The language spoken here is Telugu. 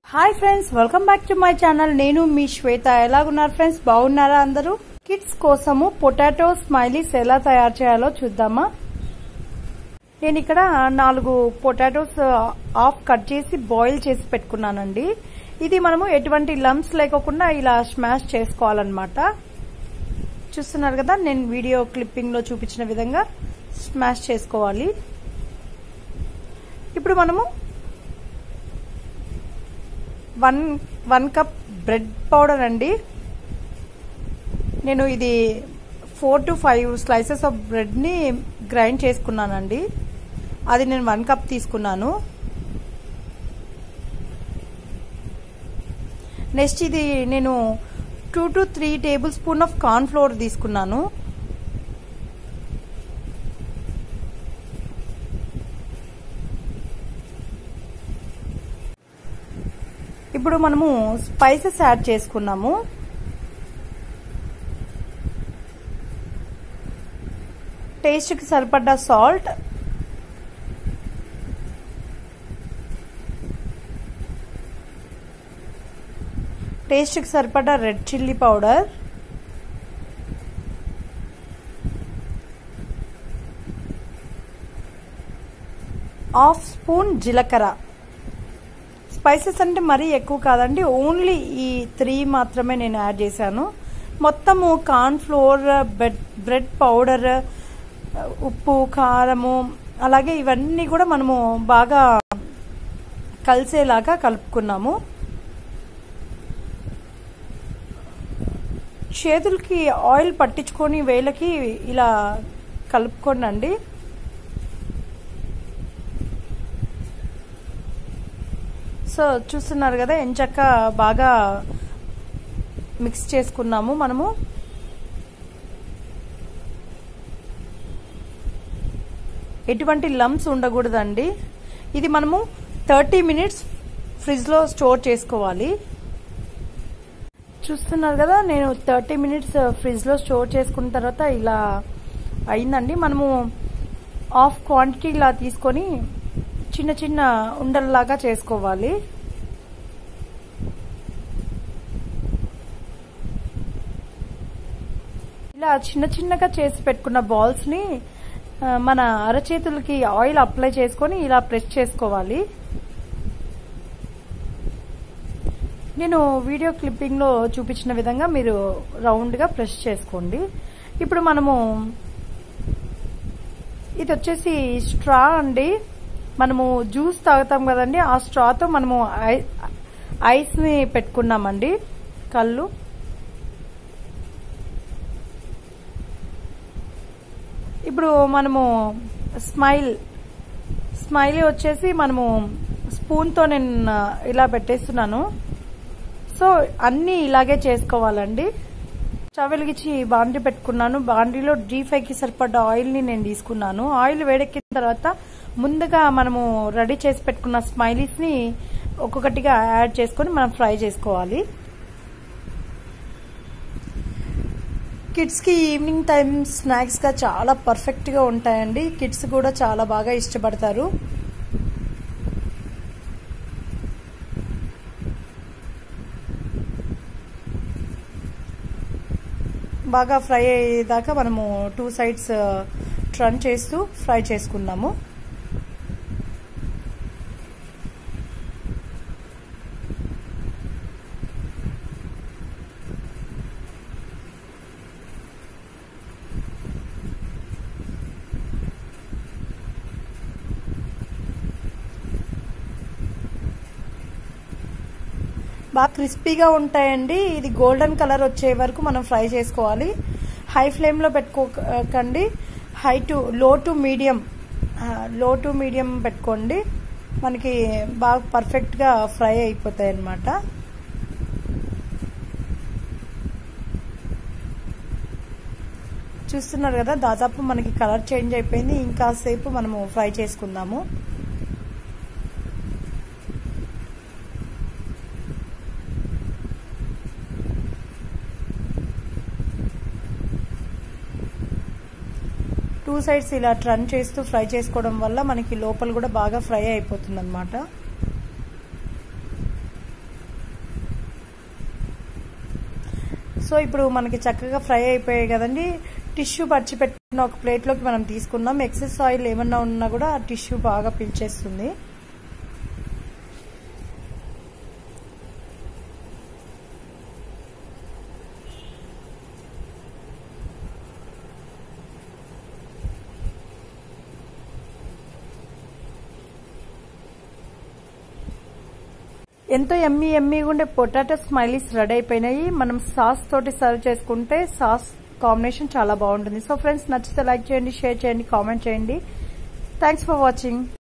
hi friends welcome back to my channel నేను మీ శ్వేత ఎలాగున్నారు ఫ్రెండ్స్ బాగున్నారా అందరూ కిడ్స్ కోసము పొటాటో స్మైలీస్ ఎలా తయారు చేయాలో చూద్దామా నేను ఇక్కడ నాలుగు పొటాటోస్ ఆఫ్ కట్ చేసి బాయిల్ చేసి పెట్టుకున్నానండి ఇది మనము ఎటువంటి లంప్స్ లేకోకుండా ఇలా స్మాష్ చేసుకోవాలన్నమాట చూస్తున్నారు కదా నేను వీడియో క్లిప్పింగ్ లో చూపించిన విధంగా స్మాష్ చేసుకోవాలి ఇప్పుడు మనము one one cup bread powder అండి నేను ఇది four to five slices of బ్రెడ్ని గ్రైండ్ చేసుకున్నానండి అది నేను వన్ కప్ తీసుకున్నాను నెక్స్ట్ ఇది నేను two to three tablespoon of corn flour తీసుకున్నాను ఇప్పుడు మనము స్పైసెస్ యాడ్ చేసుకున్నాము టేస్ట్కి సరిపడ్డ సాల్ట్ టేస్ట్కి సరిపడ్డ red chilli powder half spoon జీలకర్ర స్పైసెస్ అంటే మరీ ఎక్కువ కాదండి ఓన్లీ ఈ త్రీ మాత్రమే నేను యాడ్ చేశాను మొత్తము corn flour bread bread powder ఉప్పు కారము అలాగే ఇవన్నీ కూడా మనము బాగా కలిసేలాగా కలుపుకున్నాము చేతులకి ఆయిల్ పట్టించుకొని వేలకి ఇలా కలుపుకోండి సో చూస్తున్నారు కదా ఎంచక్క బాగా మిక్స్ చేసుకున్నాము మనము ఎటువంటి లంప్స్ ఉండకూడదండి ఇది మనము థర్టీ మినిట్స్ ఫ్రిడ్జ్లో స్టోర్ చేసుకోవాలి చూస్తున్నారు కదా నేను థర్టీ మినిట్స్ ఫ్రిడ్జ్లో స్టోర్ చేసుకున్న తర్వాత ఇలా అయిందండి మనము హాఫ్ క్వాంటిటీ ఇలా తీసుకొని చిన్న చిన్న ఉండల్లాగా చేసుకోవాలి ఇలా చిన్న చిన్నగా చేసి పెట్టుకున్న బాల్స్ని మన అరచేతులకి ఆయిల్ అప్లై చేసుకొని ఇలా ప్రెస్ చేసుకోవాలి నేను వీడియో క్లిప్పింగ్లో చూపించిన విధంగా మీరు రౌండ్గా ప్రెస్ చేసుకోండి ఇప్పుడు మనము ఇది వచ్చేసి స్ట్రా అండి మనము జ్యూస్ తాగుతాం కదండి ఆ స్ట్రాతో మనము ఐస్ని పెట్టుకున్నామండి కళ్ళు ఇప్పుడు మనము స్మైల్ స్మైలీ వచ్చేసి మనము స్పూన్తో నేను ఇలా పెట్టేస్తున్నాను సో అన్నీ ఇలాగే చేసుకోవాలండి స్టవ్ వెలిగించి బాండీ పెట్టుకున్నాను బాండీలో డీ ఫ్రైకి సరిపడ్డ ఆయిల్ని నేను తీసుకున్నాను ఆయిల్ వేడెక్కిన తర్వాత ముందుగా మనము రెడీ చేసి పెట్టుకున్న స్మైలీస్ని ఒక్కొక్కటిగా యాడ్ చేసుకొని మనం ఫ్రై చేసుకోవాలి కిడ్స్కి ఈవినింగ్ టైం స్నాక్స్గా చాలా పర్ఫెక్ట్గా ఉంటాయండి కిడ్స్ కూడా చాలా బాగా ఇష్టపడతారు బాగా ఫ్రై అయ్యేదాకా మనము టూ సైడ్స్ టర్న్ చేస్తూ ఫ్రై చేసుకున్నాము బాగా క్రిస్పీగా ఉంటాయండి ఇది గోల్డెన్ కలర్ వచ్చే వరకు మనం ఫ్రై చేసుకోవాలి హై ఫ్లేమ్లో పెట్టుకోకండి high to low to medium low to medium పెట్టుకోండి మనకి బాగా పర్ఫెక్ట్గా ఫ్రై అయిపోతాయి అన్నమాట చూస్తున్నారు కదా దాదాపు మనకి కలర్ చేంజ్ అయిపోయింది ఇంకాసేపు మనము ఫ్రై చేసుకుందాము టూ సైడ్స్ ఇలా టర్న్ చేస్తూ ఫ్రై చేసుకోవడం వల్ల మనకి లోపల కూడా బాగా ఫ్రై అయిపోతుంది అనమాట సో ఇప్పుడు మనకి చక్కగా ఫ్రై అయిపోయాయి కదండి టిష్యూ పచ్చిపెట్టిన ఒక ప్లేట్లోకి మనం తీసుకుందాం ఎక్సెస్ ఆయిల్ ఏమన్నా ఉన్నా కూడా ఆ టిష్యూ బాగా పీల్చేస్తుంది ఎంతో ఎమ్మి ఎమ్మిగా ఉండే పొటాటో స్మైలీస్ రెడీ అయిపోయినాయి మనం సాస్ తోటి సర్వ్ చేసుకుంటే సాస్ కాంబినేషన్ చాలా బాగుంటుంది సో ఫ్రెండ్స్ నచ్చితే లైక్ చేయండి షేర్ చేయండి కామెంట్ చేయండి థ్యాంక్స్ ఫర్ వాచింగ్